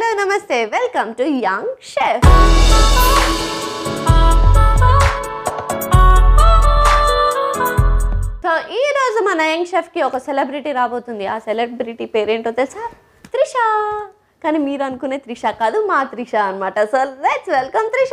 Hello namaste welcome to young chef so ఈ రోజు మన యంగ్ షెఫ్ కి ఒక సెలబ్రిటీ రాబోతుంది ఆ సెలబ్రిటీ పేరేంటో తెలుసా త్రిష కానీ మీరు అనుకునే త్రిష కాదు మా త్రిష అన్నమాట so let's welcome Trisha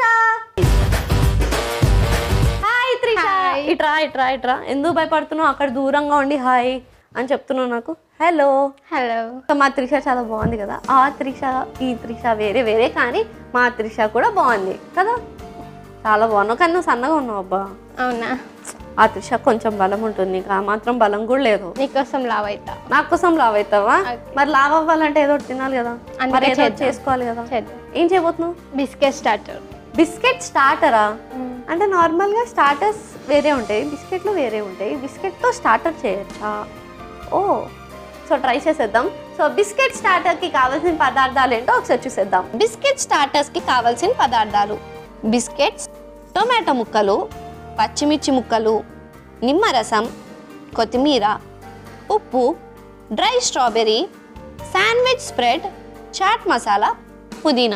hi Trisha Hi. ఇట్రా ఇట్రా ఇట్రా ఎందుకు భయపడుతున్నావు అక్కడ దూరంగా ఉండి హాయ్ అని చెప్తున్నావు నాకు హలో హలో సో మా త్రిష చాలా బాగుంది కదా ఆ త్రిష ఈ త్రిష వేరే వేరే కానీ మా త్రిష కూడా బాగుంది కదా చాలా బాగున్నావు కానీ నువ్వు సన్నగా ఉన్నావు అబ్బా అవునా ఆ త్రిష కొంచెం బలం ఉంటుంది నీకు ఆ మాత్రం బలం కూడా లేదు నీకోసం లావ్ అవుతా నా కోసం లావ్ అవుతావా Okay. మరి లావ్ అవ్వాలంటే ఏదో ఒకటి తినాలి కదా అందుకే మరి ఏదో ఒకటి చేద్దాం. చేసుకోవాలి కదా చేద్దాం ఏం చేయబోతున్నావు బిస్కెట్ స్టార్టర్ బిస్కెట్ స్టార్టరా అంటే నార్మల్గా స్టార్టర్స్ వేరే ఉంటాయి బిస్కెట్లు వేరే ఉంటాయి బిస్కెట్తో స్టార్టర్ చేయొచ్చా ఓ సో ట్రై చేసేద్దాం సో బిస్కెట్ స్టార్టర్కి కావాల్సిన పదార్థాలు ఏంటో ఒకసారి చూసేద్దాం బిస్కెట్ స్టార్టర్స్కి కావాల్సిన పదార్థాలు బిస్కెట్స్ టొమాటో ముక్కలు పచ్చిమిర్చి ముక్కలు నిమ్మరసం కొత్తిమీర ఉప్పు dry strawberry sandwich spread chaat masala పుదీనా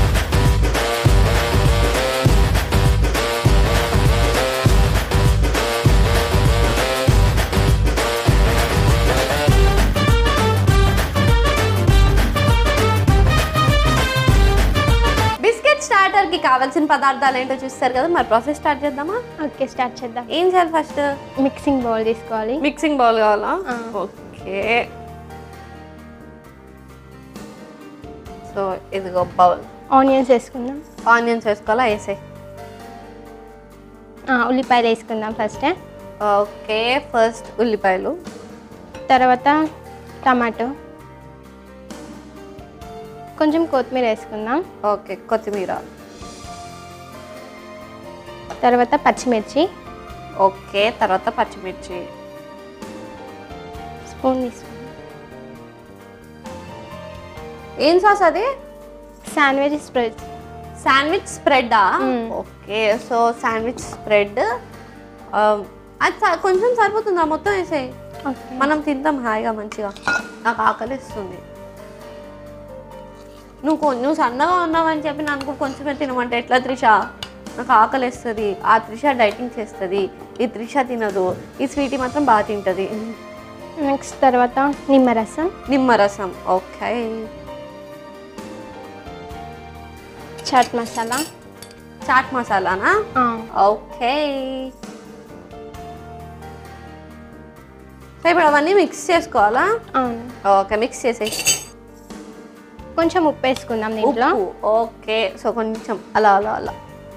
బిస్కెట్ స్టార్టర్ కి కావాల్సిన పదార్థాలు ఏంటో చూస్తారు కదా మరి ప్రాసెస్ స్టార్ట్ చేద్దామా ఓకే స్టార్ట్ చేద్దాం ఏం చేయాలి ఫస్ట్ మిక్సింగ్ బౌల్ తీసుకోవాలి మిక్సింగ్ బౌల్ కావాలా ఆ. ఓకే సో ఇదిగో బౌల్ ఆనియన్స్ వేసుకుందాం ఆనియన్స్ వేసుకోవాలా వేసే ఆ, ఉల్లిపాయలు వేసుకుందాం ఫస్ట్ ఓకే ఫస్ట్ ఉల్లిపాయలు తర్వాత టమాటో కొంచెం కొత్తిమీర వేసుకుందాం ఓకే కొత్తిమీర తర్వాత పచ్చిమిర్చి ఓకే తర్వాత పచ్చిమిర్చి స్పూన్ తీసుకుందాం ఏం సాస్ అది శాండ్విచ్ స్ప్రెడ్ శాండ్విచ్ స్ప్రెడ్డా మ్మ్. ఓకే సో శాండ్విచ్ స్ప్రెడ్ అది స- కొంచెం సరిపోతుందా మొత్తం వేసేయి ఓకే మనం తింటాం హాయిగా మంచిగా నాకు ఆకలిస్తుంది నువ్వు కొ- నువ్వు సన్నగా ఉన్నావని చెప్పి నన్ను కొంచెమే తినమంటే ఎట్లా త్రిష నాకు ఆకలిస్తుంది ఆ త్రిష డైటింగ్ చేస్తుంది ఈ త్రిష తినదు ఈ స్వీటీ మాత్రం బాగా తింటుంది నెక్స్ట్ తర్వాత నిమ్మరసం నిమ్మరసం ఓకే చాట్ మసాలా చాట్ మసాలానా ఆ, ఓకే సో ఇప్పుడు అవన్నీ మిక్స్ చేసుకోవాలా అవును ఓకే మిక్స్ చేసేయి కొంచెం ఉప్పు వేసుకుందాం దీంట్లో ఉప్పు ఓకే సో కొంచెం అలా అలా అలా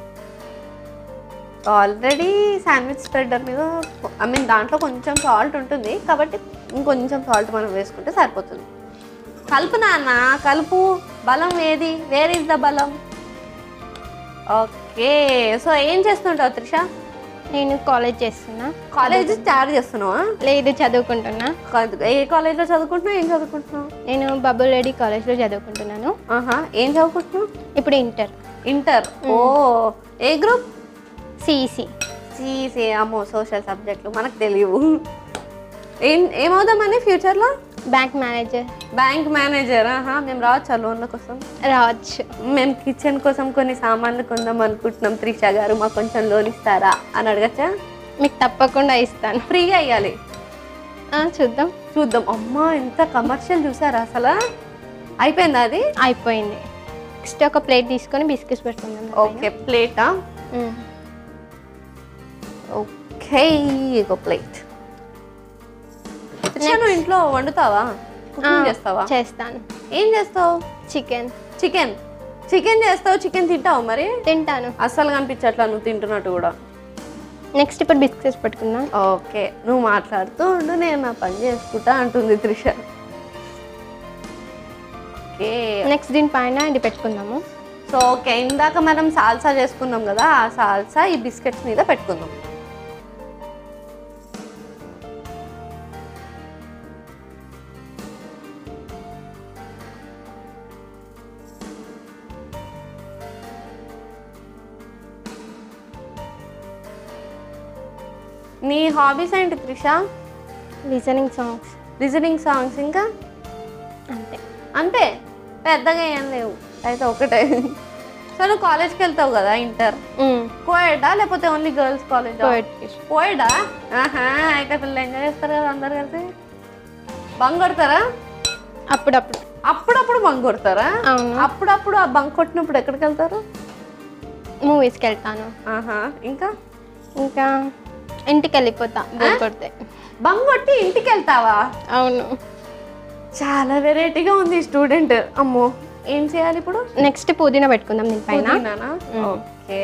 ఆల్రెడీ శాండ్విచ్ స్ప్రెడర్ మీద ఐ మీన్ దాంట్లో కొంచెం సాల్ట్ ఉంటుంది కాబట్టి ఇంకొంచెం సాల్ట్ మనం వేసుకుంటే సరిపోతుంది కలుపు నాన్న కలుపు బలం ఏది వేర్ ఇస్ ద బలం ఓకే సో ఏం చేస్తుంటావు త్రిష నేను కాలేజ్ చేస్తున్నా కాలేజ్ స్టార్ట్ చేస్తున్నావా లేదు చదువుకుంటున్నా కాదు. ఏ కాలేజ్లో చదువుకుంటున్నావు ఏం చదువుకుంటున్నావు నేను బబుల్ రెడ్డి కాలేజ్లో చదువుకుంటున్నాను ఆహా ఏం చదువుకుంటున్నావు ఇప్పుడు ఇంటర్ ఇంటర్ ఓ A group CEC C C social సబ్జెక్టులు మనకు తెలియవు ఏం ఏమవుదామని ఫ్యూచర్లో బ్యాంక్ మేనేజర్ బ్యాంక్ మేనేజర్ ఆహా మేము రావచ్చా లోన్ల కోసం రావచ్చు మేము కిచెన్ కోసం కొన్ని సామాన్లు కొందాం అనుకుంటున్నాం త్రిష గారు మాకు కొంచెం లోన్ ఇస్తారా అని అడగచ్చా మీకు తప్పకుండా ఇస్తాను ఫ్రీగా ఇవ్వాలి ఆ, చూద్దాం చూద్దాం అమ్మా ఎంత కమర్షియల్ చూసారా అసలు అయిపోయిందా అది అయిపోయింది నెక్స్ట్ ఒక ప్లేట్ తీసుకొని బిస్కెట్స్ పెట్టుకుందాం ఓకే ప్లేటా ఉమ్. ఓకే ఒక ప్లేట్ నువ్వు ఇంట్లో వండుతావా ఆ, కుకింగ్ చేస్తావా చేస్తాను ఏం చేస్తావు చికెన్ చికెన్ చికెన్ చేస్తావు చికెన్ తింటావు మరి తింటాను అస్సలు కనిపించట్లా నువ్వు తింటున్నట్టు కూడా నెక్స్ట్ ఇప్పుడు బిస్కెట్స్ పెట్టుకుందాం ఓకే నువ్వు మాట్లాడుతూ ఉండు నేను నా పని చేసుకుంటా అంటుంది త్రిష ఓకే నెక్స్ట్ దీనిపైన ఇది పెట్టుకుందాము సో ఓకే ఇందాక మనం సాల్సా చేసుకున్నాం కదా ఆ సాల్సా ఈ బిస్కెట్స్ మీద పెట్టుకుందాం నీ హాబీస్ ఏంటి Trisha listening songs listening songs ఇంకా అంతే అంతే పెద్దగా ఏం లేవు అయితే ఒకటే సో నువ్వు కాలేజ్కి వెళ్తావు కదా ఇంటర్ కోయడా లేకపోతే ఓన్లీ గర్ల్స్ కాలేజ్ కోయడా ఆహా అయితే పిల్లలు ఎంజాయ్ చేస్తారు కదా అందరు కలిసి బంక్ కొడతారా అప్పుడప్పుడు అప్పుడప్పుడు బంక్ కొడతారా అవును అప్పుడప్పుడు ఆ బంక్ కొట్టినప్పుడు ఎక్కడికి వెళ్తారు మూవీస్కి వెళ్తాను ఆహా ఇంకా ఇంకా ఇంటికి వెళ్ళిపోతా బోర్ కొడితే బంక్ కొట్టి ఇంటికి వెళ్తావా అవును చాలా వెరైటీగా ఉంది స్టూడెంట్ అమ్మో ఏం చేయాలి ఇప్పుడు నెక్స్ట్ పుదీనా పెట్టుకుందాం దీనిపైన పుదీనానా? ఓకే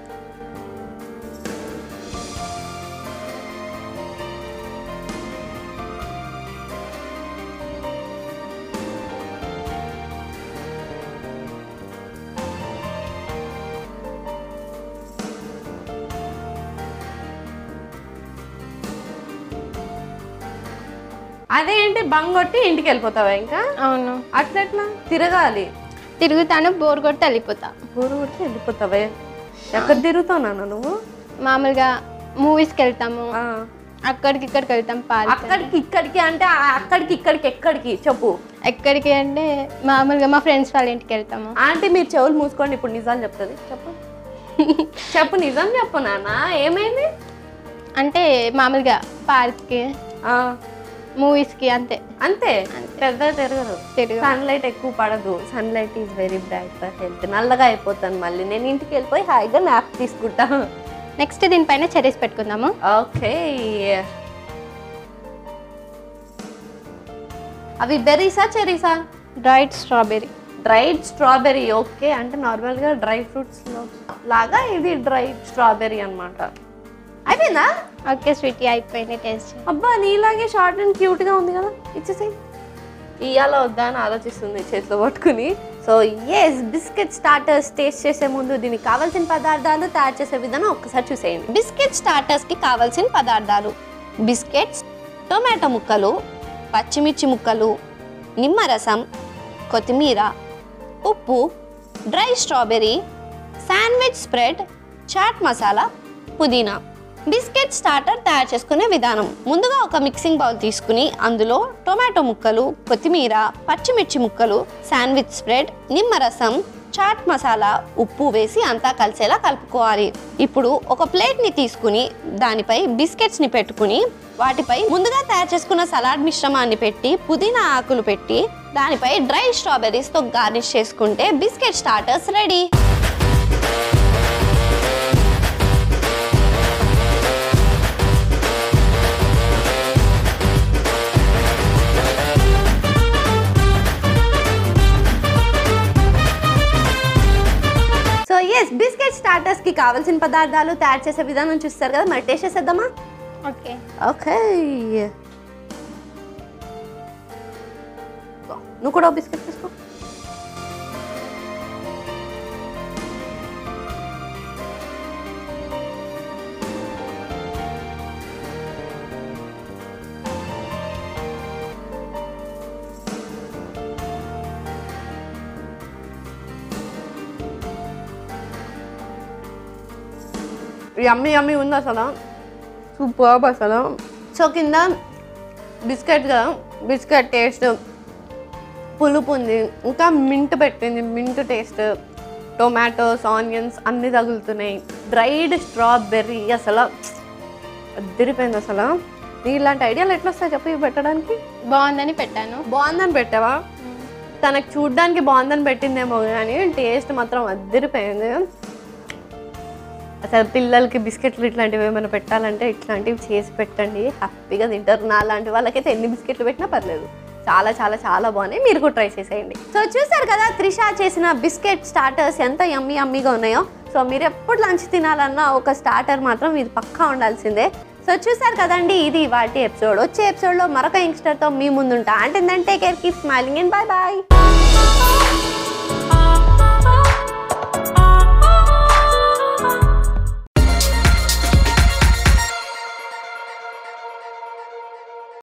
అదేంటి బంగొట్టి ఇంటికి వెళ్ళిపోతావా ఇంకా అవును అట్లెట్లా తిరగాలి తిరుగుతాను బోర్ కొట్టి వెళ్ళిపోతా ఊరు కొట్టి వెళ్ళిపోతావే ఎక్కడ తిరుగుతావు నాన్న నువ్వు మామూలుగా మూవీస్కి వెళ్తాము ఆ. అక్కడికి ఇక్కడికి వెళ్తాం పార్క్ అక్కడికి ఇక్కడికి అంటే ఆ అక్కడికి ఇక్కడికి ఎక్కడికి చెప్పు ఎక్కడికి అంటే మామూలుగా మా ఫ్రెండ్స్ వాళ్ళ ఇంటికి వెళ్తాము ఆంటీ మీరు చెవులు మూసుకోండి ఇప్పుడు నిజాలు చెప్తుంది చెప్పు చెప్పు నిజం చెప్పు నాన్న ఏమైంది అంటే మామూలుగా పార్క్కి ఆ, మూవీస్కి అంతే అంతే పెద్ద తిరగదు తిరుగు సన్ లైట్ ఎక్కువ పడదు sunlight is very bright for health నల్లగా అయిపోతాను మళ్ళీ నేను ఇంటికి వెళ్ళిపోయి హాయిగా న్యాప్ తీసుకుంటా నెక్స్ట్ దీనిపైన చెరీస్ పెట్టుకుందాము ఓకే అవి బెర్రీసా చెరీసా dried strawberry dried strawberry okay అంటే నార్మల్గా డ్రై ఫ్రూట్స్ లాగా ఇది డ్రైడ్ స్ట్రాబెర్రీ అన్నమాట అయిపోయిందా ఓకే స్వీటీ అయిపోయింది టేస్ట్ అబ్బా నీలాగే షార్ట్ అండ్ క్యూట్గా ఉంది కదా ఇచ్చేసి ఇయ్యాల వద్దా అని ఆలోచిస్తుంది చేతిలో పట్టుకుని so yes biscuit starters taste చేసే ముందు దీనికి కావాల్సిన పదార్థాలు తయారు చేసే విధానం ఒక్కసారి చూసేయండి బిస్కెట్ స్టార్టర్స్కి కావాల్సిన పదార్థాలు బిస్కెట్స్ టొమాటో ముక్కలు పచ్చిమిర్చి ముక్కలు నిమ్మరసం కొత్తిమీర ఉప్పు dry strawberry sandwich spread chaat masala పుదీనా బిస్కెట్ స్టార్టర్ తయారు చేసుకునే విధానం ముందుగా ఒక మిక్సింగ్ బౌల్ తీసుకుని అందులో టొమాటో ముక్కలు కొత్తిమీర పచ్చిమిర్చి ముక్కలు శాండ్విచ్ స్ప్రెడ్ నిమ్మరసం చాట్ మసాలా ఉప్పు వేసి అంతా కలిసేలా కలుపుకోవాలి ఇప్పుడు ఒక ప్లేట్ని తీసుకుని దానిపై బిస్కెట్స్ని పెట్టుకుని వాటిపై ముందుగా తయారు చేసుకున్న సలాడ్ మిశ్రమాన్ని పెట్టి పుదీనా ఆకులు పెట్టి దానిపై డ్రై స్ట్రాబెర్రీస్తో గార్నిష్ చేసుకుంటే biscuit starters ready so yes biscuit starters కి కావాల్సిన పదార్థాలు తయారు చేసే విధానం చూస్తారు కదా మరి టేస్ట్ చేసేద్దామా ఓకే ఓకే నువ్వు కూడా బిస్కెట్ తీసుకో యమ్మీ యమ్మీ ఉంది అసలు సూపర్ అసలు సో కింద బిస్కెట్ కదా బిస్కెట్ టేస్ట్ పులుపు ఉంది ఇంకా మింట్ పెట్టింది మింట్ టేస్ట్ టొమాటోస్ ఆనియన్స్ అన్నీ తగులుతున్నాయి డ్రైడ్ స్ట్రాబెర్రీ అసలు అద్దరిపోయింది అసలు నీ ఇలాంటి ఐడియాలు ఎట్లా వస్తాయి చెప్పి ఇవి పెట్టడానికి బాగుందని పెట్టాను బాగుందని పెట్టావా తనకు చూడ్డానికి బాగుందని పెట్టిందేమో కానీ టేస్ట్ మాత్రం అద్దరిపోయింది అసలు పిల్లలకి బిస్కెట్లు ఇట్లాంటివి ఏమైనా పెట్టాలంటే ఇట్లాంటివి చేసి పెట్టండి హ్యాపీగా తింటారు నా లాంటి వాళ్ళకైతే ఎన్ని బిస్కెట్లు పెట్టినా పర్లేదు చాలా చాలా చాలా బాగున్నాయి మీరు కూడా ట్రై చేసేయండి సో చూసారు కదా త్రిష చేసిన బిస్కెట్ స్టార్టర్స్ ఎంత యమ్మీ యమ్మీగా ఉన్నాయో సో మీరు ఎప్పుడు లంచ్ తినాలన్నా ఒక స్టార్టర్ మాత్రం ఇది పక్కా ఉండాల్సిందే సో చూసారు కదండి ఇది వాటి ఎపిసోడ్ వచ్చే ఎపిసోడ్లో మరొక యంగ్స్టర్తో మీ ముందుంటా అంటే take care keep smiling and bye bye